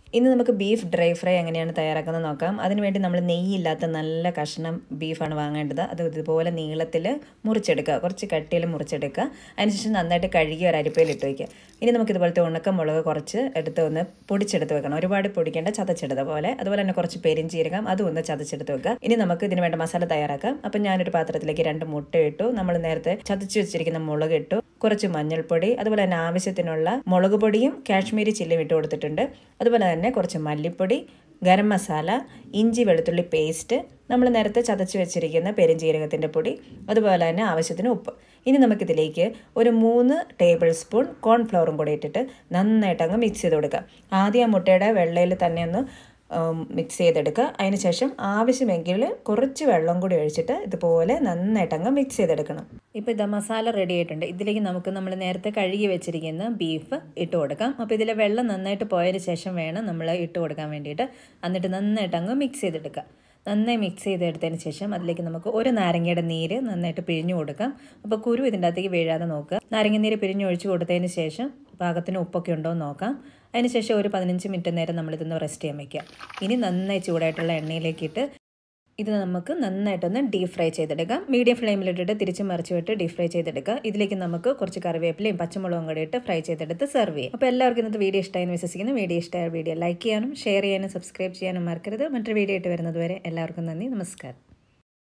ഇന്ന് നമുക്ക് beef dry fry എങ്ങനെയാണ് തയ്യാറാക്കുന്നത് നോക്കാം അതിനുവേണ്ടി നമ്മൾ നെയ്യില്ലാത്ത നല്ല കഷ്ണം ബീഫാണ് വാങ്ങേണ്ടത് അത് ഇതുപോലെ നീളത്തിൽ മുറിച്ചെടുക്കുക കുറച്ച് കട്ടിയിൽ മുറിച്ചെടുക്കുക അതിനുശേഷം നന്നായിട്ട് കഴുകി ഒരു അരിപ്പയിൽ ഇട്ട് വയ്ക്കുക ഇനി നമുക്ക് ഇതുപോലത്തെ ഉണക്ക മുളക് കുറച്ച് എടുത്ത് ഒന്ന് പൊടിച്ചെടുത്ത് വെക്കണം ഒരുപാട് പൊടിക്കേണ്ട ചതച്ചെടുത്ത പോലെ അതുപോലെ തന്നെ കുറച്ച് പെരിഞ്ചീരകം അതും ഒന്ന് ചതച്ചെടുത്ത് വെക്കുക ഇനി നമുക്ക് ഇതിന് വേണ്ട മസാല തയ്യാറാക്കാം അപ്പം ഞാനൊരു പാത്രത്തിലേക്ക് രണ്ട് മുട്ട ഇട്ടു നമ്മൾ നേരത്തെ ചതച്ച് വെച്ചിരിക്കുന്ന മുളക് ഇട്ടു കുറച്ച് മഞ്ഞൾപ്പൊടി അതുപോലെ തന്നെ ആവശ്യത്തിനുള്ള മുളക് പൊടിയും കാശ്മീരി ചില്ലിയും ഇട്ട് കൊടുത്തിട്ടുണ്ട് അതുപോലെ തന്നെ കുറച്ച് മല്ലിപ്പൊടി ഗരം മസാല ഇഞ്ചി വെളുത്തുള്ളി പേസ്റ്റ് നമ്മൾ നേരത്തെ ചതച്ച് വെച്ചിരിക്കുന്ന പെരുംജീരകത്തിൻ്റെ പൊടി അതുപോലെ തന്നെ ആവശ്യത്തിന് ഉപ്പ് ഇനി നമുക്കിതിലേക്ക് ഒരു മൂന്ന് ടേബിൾ സ്പൂൺ കോൺഫ്ലവറും കൂടി ഇട്ടിട്ട് നന്നായിട്ട് അങ്ങ് മിക്സ് ചെയ്ത് കൊടുക്കുക ആദ്യം ആ മുട്ടയുടെ വെള്ളയിൽ തന്നെ ഒന്ന് മിക്സ് ചെയ്തെടുക്കുക അതിനുശേഷം ആവശ്യമെങ്കിൽ കുറച്ച് വെള്ളം കൂടി ഒഴിച്ചിട്ട് ഇതുപോലെ നന്നായിട്ട് അങ്ങ് മിക്സ് ചെയ്തെടുക്കണം ഇപ്പോൾ ഇതാ മസാല റെഡി ആയിട്ടുണ്ട് ഇതിലേക്ക് നമുക്ക് നമ്മൾ നേരത്തെ കഴുകി വെച്ചിരിക്കുന്ന ബീഫ് ഇട്ട് കൊടുക്കാം അപ്പോൾ ഇതിലെ വെള്ളം നന്നായിട്ട് പോയതിന് ശേഷം വേണം നമ്മൾ ഇട്ട് കൊടുക്കാൻ വേണ്ടിയിട്ട് എന്നിട്ട് നന്നായിട്ട് അങ്ങ് മിക്സ് ചെയ്തെടുക്കുക നന്നായി മിക്സ് ചെയ്തെടുത്തതിന് ശേഷം അതിലേക്ക് നമുക്ക് ഒരു നാരങ്ങയുടെ നീര് നന്നായിട്ട് പിഴിഞ്ഞു കൊടുക്കാം അപ്പോൾ കുരു ഇതിൻ്റെ അകത്തേക്ക് വീഴാതെ നോക്കുക നാരങ്ങ നീര് പിഴിഞ്ഞൊഴിച്ച് കൊടുത്തതിന് ശേഷം പാകത്തിന് ഉപ്പൊക്കെ ഉണ്ടോ എന്ന് നോക്കാം അതിനുശേഷം ഒരു പതിനഞ്ച് മിനിറ്റ് നേരം നമ്മളിതൊന്ന് റെസ്റ്റ് ചെയ്യാൻ വയ്ക്കുക ഇനി നന്നായി ചൂടായിട്ടുള്ള എണ്ണയിലേക്കിട്ട് ഇത് നമുക്ക് നന്നായിട്ടൊന്ന് ഡീപ് ഫ്രൈ ചെയ്തെടുക്കാം മീഡിയം ഫ്ലെയിമിലിട്ടിട്ട് തിരിച്ച് മറിച്ച് വിട്ട് ഡീപ് ഫ്രൈ ചെയ്തെടുക്കുക ഇതിലേക്ക് നമുക്ക് കുറച്ച് കറിവേപ്പിലയും പച്ചമുളകും കൂടി ഇട്ട് ഫ്രൈ ചെയ്തെടുത്ത് സെർവ് ചെയ്യും അപ്പോൾ എല്ലാവർക്കും ഇന്നത്തെ വീഡിയോ ഇഷ്ടമായെന്ന് വിശ്വസിക്കുന്നു വീഡിയോ ഇഷ്ടമായ വീഡിയോ ലൈക്ക് ചെയ്യാനും ഷെയർ ചെയ്യാനും സബ്സ്ക്രൈബ് ചെയ്യാനും മറക്കരുത് മറ്റൊരു വീഡിയോ ആയിട്ട് വരുന്നത് വരെ എല്ലാവർക്കും നന്ദി നമസ്കാരം